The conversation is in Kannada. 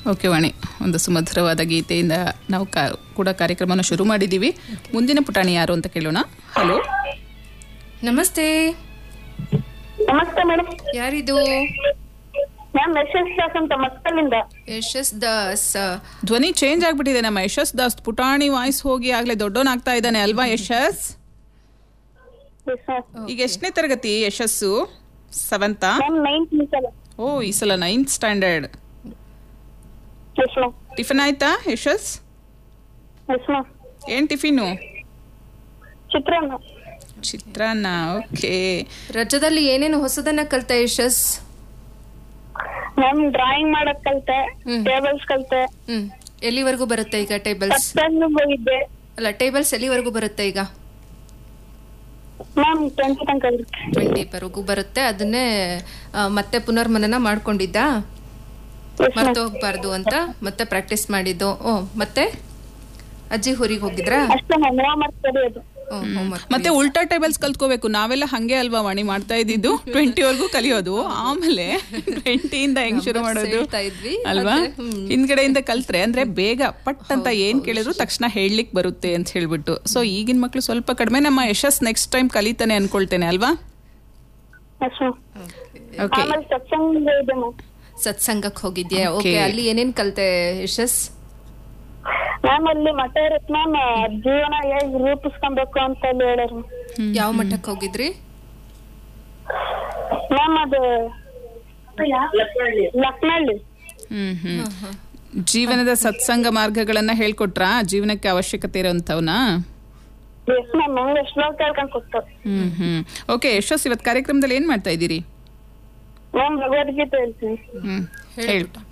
ಓಕೆ ವಾಣಿ ಒಂದು ಸುಮಧುರವಾದ ಗೀತೆಯಿಂದ ನಾವು ಕಾ ಕೂಡ ಕಾರ್ಯಕ್ರಮನ ಶುರು ಮಾಡಿದ್ದೀವಿ ಮುಂದಿನ ಪುಟಾಣಿ ಯಾರು ಅಂತ ಕೇಳೋಣ ಹಲೋ ನಮಸ್ತೆ ನಮಸ್ತೆ ಮೇಡಮ್ ಯಾರಿದು ಮ್ಯಾಮ್ ಯಶಸ್ ದಾಸ್ ಅಂತ ಮಕ್ಕಳಿಂದ ಯಶಸ್ ದಾಸ್ ಧ್ವನಿ ಚೇಂಜ್ ಆಗ್ಬಿಟ್ಟಿದೆ ನಮ್ಮ ಯಶಸ್ ದಾಸ್ ಪುಟಾಣಿ ವಾಯ್ಸ್ ಹೋಗಿ ಆಗ್ಲೇ ದೊಡ್ಡವನಾಗ್ತಾ ಇದ್ದಾನೆ ಅಲ್ವಾ ಯಶಸ್ ಈಗ ಎಷ್ಟನೇ ತರಗತಿ ಯಶಸ್ಸು ಸೆವೆಂತಾ ಮ್ಯಾಮ್ ನೈನ್ತ್ ಮಿಸಲ್ ಓ ಈ ಸಲ ninth standard yes ma'am tiffin ಆಯ್ತಾ ಯಶಸ್ ಎಸ್ ಮ್ಯಾಮ್ ಏನ್ ಟಿಫಿನು ಚಿತ್ರಾನ್ನ ಚಿತ್ರಾನ್ನ ಓಕೆ ರಜದಲ್ಲಿ ಏನೇನು ಹೊಸದನ್ನ ಕಲ್ತ ಯಶಸ್ ಮ್ಯಾಮ್ ಡ್ರಾಯಿಂಗ್ ಮಾಡಕ್ ಕಲ್ತೆ ಹ್ಮ್. ಟೇಬಲ್ಸ್ ಕಲ್ತೆ ಹ್ಮ್ ಎಲ್ಲಿವರೆಗೂ ಬರುತ್ತೆ ಈಗ ಟೇಬಲ್ಸ್ ಸತ್ಸಂಗ್ ಹೋಗಿದ್ದೆ ಅಲ್ಲ ಟೇಬಲ್ಸ್ ಎಲ್ಲಿವರೆಗೂ ಬರುತ್ತೆ ಈಗ ಮ್ಯಾಮ್ ಟೆಂತ್ ತನಕ ಇರುತ್ತೆ ಟ್ವೆಂಟಿ ವರೆಗೂ ಬರುತ್ತೆ ಅದನ್ನೇ ಆ, ಮತ್ತೆ ಪುನರ್ಮನನ ಮಾಡ್ಕೊಂಡಿದ್ದ ಎಸ್ ಮ್ಯಾಮ್ ಮರ್ತು ಹೋಗ್ಬಾರ್ದು ಅಂತ ಮತ್ತೆ ಪ್ರಾಕ್ಟೀಸ್ ಮಾಡಿದ್ದು ಓ ಮತ್ತೆ ಅಜ್ಜಿ ಊರಿಗೆ ಹೋಗಿದ್ರಾ ಅಷ್ಟೇ ಮ್ಯಾಮ್ ಹೋಮ್ವರ್ಕ್ ಕಲಿಯೋದು ಓ, homework. ಮತ್ತೆ ಉಲ್ಟಾ ಟೇಬಲ್ಸ್ ಕಲ್ತ್ಕೋಬೇಕು ನಾವೆಲ್ಲ ಹಂಗೆ ಅಲ್ವಾ ವಾಣಿ ಮಾಡ್ತಾ ಇದ್ದಿದ್ದು ಟ್ವೆಂಟಿವರೆಗೂ ಕಲಿಯೋದು ಆಮೇಲೆ ಟ್ವೆಂಟಿಯಿಂದ ಹೆಂಗ್ ಶುರು Numbers ಮಾಡೋದು ಹೇಳ್ತಾ ಇದ್ವಿ, ಅಲ್ವಾ ಆದ್ರೆ, ಹ್ಮ್. ಹಿಂದ್ಗಡೆಯಿಂದ ಕಲ್ತ್ರೆ ಅಂದ್ರೆ ಬೇಗ ಪಟ್ ಅಂತ ಏನ್ ಕೇಳಿದ್ರು ತಕ್ಷಣ ಹೇಳಲಿಕ್ ಬರುತ್ತೆ ಅಂತ ಹೇಳ್ಬಿಟ್ಟು ಸೊ ಈಗಿನ ಮಕ್ಳು ಸ್ವಲ್ಪ ಕಡಿಮೆ ನಮ್ಮ ಯಶಸ್ ನೆಕ್ಸ್ಟ್ ಟೈಮ್ ಕಲಿತಾನೆ ಅನ್ಕೊಳ್ತೇನೆ ಅಲ್ವಾ ಎಸ್ ಮ್ಯಾಮ್ ಓಕೆ ಆಮೇಲೆ ಸತ್ಸಂಗ್ ಇದೆ ಮ್ಯಾಮ್ ಸತ್ಸಂಗಕ್ಕೆ ಹೋಗಿದ್ಯಾ Okay. ಓಕೆ ಅಲ್ಲಿ ಏನೇನ್ ಕಲ್ತೆ ಯಶಸ್ ಮ್ಯಾಮ್ ಅಲ್ಲಿ ಮಠ ಇರುತ್ತೆ ಮ್ಯಾಮ್ ಜೀವನ ಹೇಗ್ ರೂಪಿಸ್ಕೊಬೇಕು ಅಂತ ಅಲ್ಲಿ ಹೇಳೋರು ಯಾವ ಮಠಕ್ಕೆ ಹೋಗಿದ್ರಿ ಮ್ಯಾಮ್ ಅದು ಲಕ್ನಳ್ಳಿ ಹ್ಮ್ ಹ್ಮ್ ಜೀವನದ ಸತ್ಸಂಗ ಮಾರ್ಗಗಳನ್ನ ಹೇಳ್ಕೊಟ್ರಾ ಜೀವನಕ್ಕೆ ಅವಶ್ಯಕತೆ ಇರೋಂಥವ್ನ ಎಸ್ ಮ್ಯಾಮ್ ನಂಗೆ ಶ್ಲೋಕ ಹೇಳ್ಕೊಂಡ್ ಕೊಡ್ತಾರೆ ಹ್ಮ್ ಹ್ಮ್ ಓಕೆ ಯಶಸ್ ಇವತ್ತು ಕಾರ್ಯಕ್ರಮದಲ್ಲಿ ಏನ್ ಮಾಡ್ತಾ ಇದ್ದೀರಿ ಮ್ಯಾಮ್ ಭಗವದ್ಗೀತೆ ಹೇಳ್ತೀನಿ ಹ್ಮ್ ಹೇಳ್ಬಿಟ್ಟು